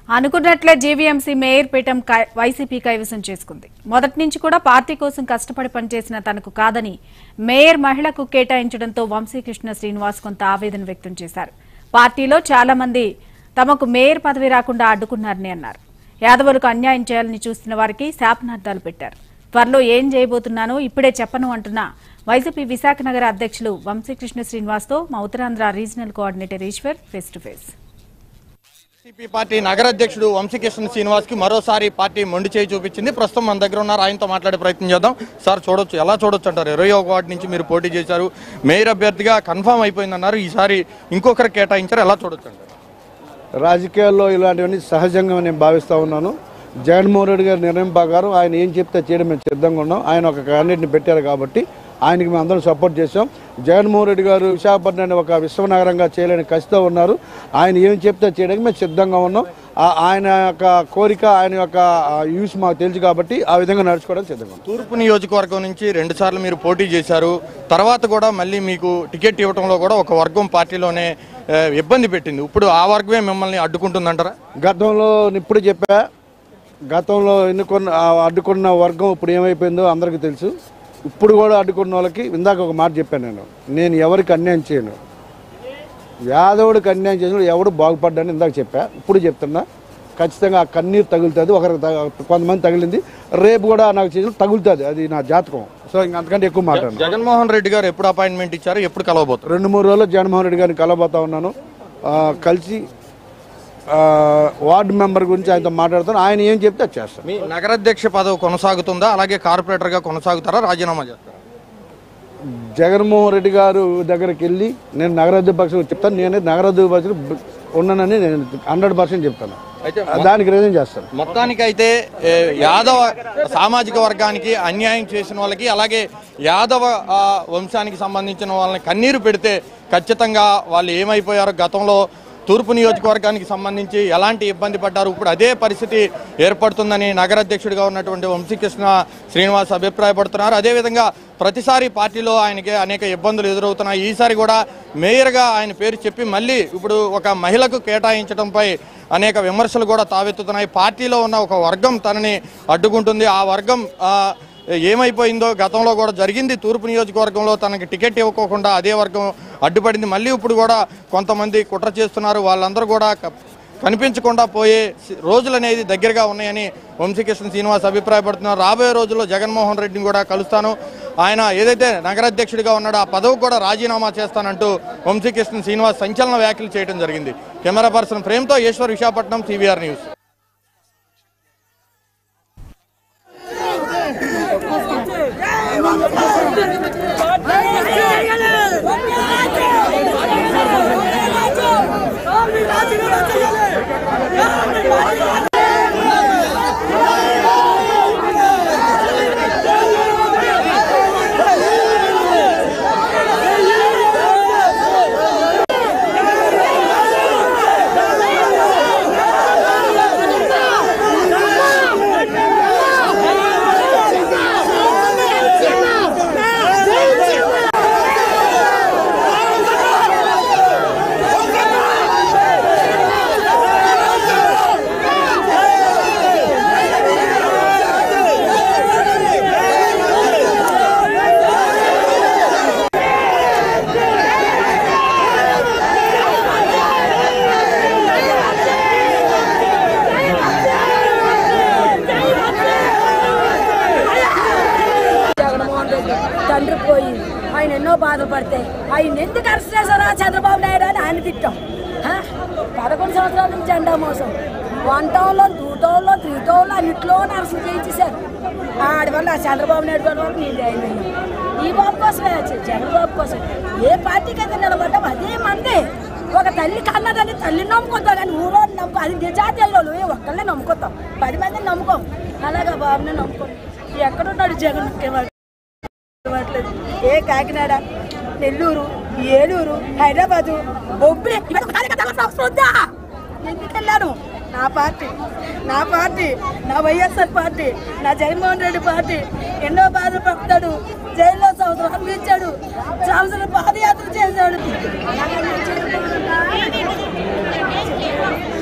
అనుకున్నట్లే GVMC mayor పీఠం కై- YCP కైవసం చేసుకుంది మొదటి నుంచి కూడా పార్టీ కోసం కష్టపడి పనిచేసిన తనకు కాదని మేయర్ మహిళకు కేటాయించడంతో వంశీకృష్ణ శ్రీనివాస్ కొంత ఆవేదన వ్యక్తం చేశారు పార్టీలో చాలా మంది తమకు మేయర్ పదవి రాకుండా అడ్డుకున్నారని అన్నారు యాదవులకు అన్యాయం చేయాలని చూస్తున్న వారికి శాపనార్థాలు పెట్టారు త్వరలో ఏం చేయబోతున్నానో ఇప్పుడే చెప్పను అంటున్న వైసీపీ విశాఖ నగర అధ్యక్షులు వంశీకృష్ణ శ్రీనివాస్తో మా Uttarandhra regional coordinator Eswar face to face YCP party నగర అధ్యక్షుడు వంశీకృష్ణ శ్రీనివాస్ కి మరోసారి పార్టీ మొండి చేయి చూపించింది ప్రస్తుతం మన దగ్గర ఉన్నారు ఆయనతో మాట్లాడే ప్రయత్నం చేద్దాం సార్ చూడొచ్చు ఎలా చూడొచ్చు అంటారు ఇరవై ఒక వార్డు నుంచి మీరు పోటీ చేశారు మేయర్ అభ్యర్థిగా కన్ఫామ్ అయిపోయిందన్నారు ఈసారి ఇంకొకరు కేటాయించారు ఎలా చూడొచ్చు అంటారు రాజకీయాల్లో ఇలాంటివన్నీ సహజంగా నేను భావిస్తూ ఉన్నాను జగన్మోహన్ రెడ్డి గారి నిర్ణయం ప్రకారం ఆయన ఏం చెప్తే చేయడం మేము సిద్ధంగా ఉన్నాం ఆయన ఒక క్యాండిడేట్ని పెట్టారు కాబట్టి ఆయనకి మేము అందరం సపోర్ట్ చేసాం జగన్మోహన్ రెడ్డి గారు విశాఖపట్నాన్ని ఒక విశ్వనగరంగా చేయలేని కసితో ఉన్నారు ఆయన ఏం చెప్తే చేయడానికి మేము సిద్ధంగా ఉన్నాం ఆ- ఆయన యొక్క కోరిక ఆయన యొక్క యూస్ మాకు తెలుసు కాబట్టి ఆ విధంగా నడుచుకోవడానికి సిద్ధంగా ఉన్నాం తూర్పు నియోజకవర్గం నుంచి రెండు సార్లు మీరు పోటీ చేశారు తర్వాత కూడా మళ్ళీ మీకు టికెట్ ఇవ్వడంలో కూడా ఒక వర్గం పార్టీలోనే ఆ, ఇబ్బంది పెట్టింది ఇప్పుడు ఆ వర్గమే మిమ్మల్ని అడ్డుకుంటుందంటారా గతంలో నేను ఇప్పుడు చెప్పా గతంలో ఎన్నుకున్న ఆ అడ్డుకున్న వర్గం ఇప్పుడు ఏమైపోయిందో అందరికీ తెలుసు ఇప్పుడు కూడా అడ్డుకున్న వాళ్ళకి ఇందాక ఒక మాట చెప్పాను నేను నేను ఎవరికి అన్యాయం చేయను యాదవుడికి అన్యాయం చేసిన ఎవడు బాగుపడ్డాని ఇందాక చెప్పా ఇప్పుడు చెప్తున్నా ఖచ్చితంగా ఆ కన్నీరు తగులుతుంది ఒకరికి తగ- కొంతమంది తగిలింది రేపు కూడా నాకు చేసిన తగులుతుంది అది నా జాతకం సో ఇంక అంతకంటే ఎక్కువ మాట్లాడను జగన్మోహన్ రెడ్డి గారు ఎప్పుడు అపాయింట్మెంట్ ఇచ్చారు ఎప్పుడు కలవబోతారు రెండు మూడు రోజుల్లో జగన్మోహన్ రెడ్డి గారిని కలవబోతా ఉన్నాను ఆ, కలిసి ఆ, వార్డు మెంబర్ గురించి ఆయనతో మాట్లాడుతాను ఆయన ఏం చెప్తే అది చేస్తాను మీ నగరాధ్యక్ష పదవి కొనసాగుతుందా అలాగే కార్పొరేటర్గా కొనసాగుతారా రాజీనామా చేస్తారా జగన్మోహన్ రెడ్డి గారు దగ్గరికి వెళ్ళి నేను నగరాధ్యపక్షులు చెప్తాను నేనే నగరాధ్యపక్షులు ఉన్నానని నేను హండ్రెడ్ పర్సెంట్ చెప్తాను అయితే దానికి రిజైన్ చేస్తాను మొత్తానికైతే ఏ, యాదవ సామాజిక వర్గానికి అన్యాయం చేసిన వాళ్ళకి అలాగే యాదవ ఆ, వంశానికి సంబంధించిన వాళ్ళని కన్నీరు పెడితే ఖచ్చితంగా వాళ్ళు ఏమైపోయారో గతంలో తూర్పు నియోజకవర్గానికి సంబంధించి ఎలాంటి ఇబ్బంది పడ్డారు ఇప్పుడు అదే పరిస్థితి ఏర్పడుతుందని నగర అధ్యక్షుడిగా ఉన్నటువంటి వంశీకృష్ణ శ్రీనివాస్ అభిప్రాయపడుతున్నారు అదేవిధంగా ప్రతిసారి పార్టీలో ఆయనకి అనేక ఇబ్బందులు ఎదురవుతున్నాయి ఈసారి కూడా మేయర్గా ఆయన పేరు చెప్పి మళ్ళీ ఇప్పుడు ఒక మహిళకు కేటాయించడంపై అనేక విమర్శలు కూడా తావెత్తుతున్నాయి పార్టీలో ఉన్న ఒక వర్గం తనని అడ్డుకుంటుంది ఆ వర్గం ఆ, ఏమైపోయిందో గతంలో కూడా జరిగింది తూర్పు నియోజకవర్గంలో తనకి టికెట్ ఇవ్వకోకుండా అదే వర్గం అడ్డుపడింది మళ్ళీ ఇప్పుడు కూడా కొంతమంది కుట్ర చేస్తున్నారు వాళ్ళందరూ కూడా క- కనిపించకుండా పోయే సి- రోజులు అనేది దగ్గరగా ఉన్నాయని వంశీకృష్ణ శ్రీనివాస్ అభిప్రాయపడుతున్నారు రాబోయే రోజుల్లో జగన్మోహన్ రెడ్డిని కూడా కలుస్తాను ఆయన ఏదైతే నగరాధ్యక్షుడిగా ఉన్నాడో ఆ పదవి కూడా రాజీనామా చేస్తానంటూ వంశీకృష్ణ శ్రీనివాస్ సంచలన వ్యాఖ్యలు చేయడం జరిగింది కెమెరా పర్సన్ ప్రేమ్తో ఈశ్వర్ విశాఖపట్నం సివిఆర్ న్యూస్ జగన్మోహన్ రెడ్డి తండ్రి పోయి ఆయన ఎన్నో బాధలు పడితే ఆయన ఎందుకు అరెస్ట్ చేశారా చంద్రబాబు నాయుడు అని ఆయన తిట్టాం హ? పదకొండు సంవత్సరాల నుంచి జెండా మోసం వన్ టౌన్లో టూ టౌన్లో త్రీ టౌన్లో అన్నింటిలో అరెస్ట్ చేయించేశారు ఆడి వల్ల ఆ చంద్రబాబు నాయుడు గారి వల్ల నేను జాయిన్ అయ్యాను ఈ బాబు కోసమే వచ్చాను చంద్రబాబు కోసం ఏ పార్టీకి అయితే నిలబడ్డాం అదే మంది ఒక తల్లి కన్నదని తల్లిని నమ్ముకుంటాం కానీ ఊరో నమ్ముకో అది నిజాతీయంలో ఒక్కళ్ళే నమ్ముకుంటాం పది మందిని నమ్ముకోం అలాగా బాబుని నమ్ముకోం ఎక్కడున్నాడు జగన్ ముఖ్యమంత్రి ఇవ్వట్లేదు. ఏ కాకినాడ నెల్లూరు ఏలూరు హైదరాబాదు బొబ్బిలి ఇవన్నీ ఒక కార్యకర్త అవ్వాల్సిన అవసరం ఉందా ఎందుకు వెళ్ళాను నా పార్టీ నా పార్టీ నా వైఎస్ఆర్ పార్టీ నా జగన్మోహన్ రెడ్డి పార్టీ ఎన్నో బాధలు పడతాడు జైల్లో సంవత్సరం ఇచ్చాడు సంవత్సరం పాదయాత్ర చేశాడు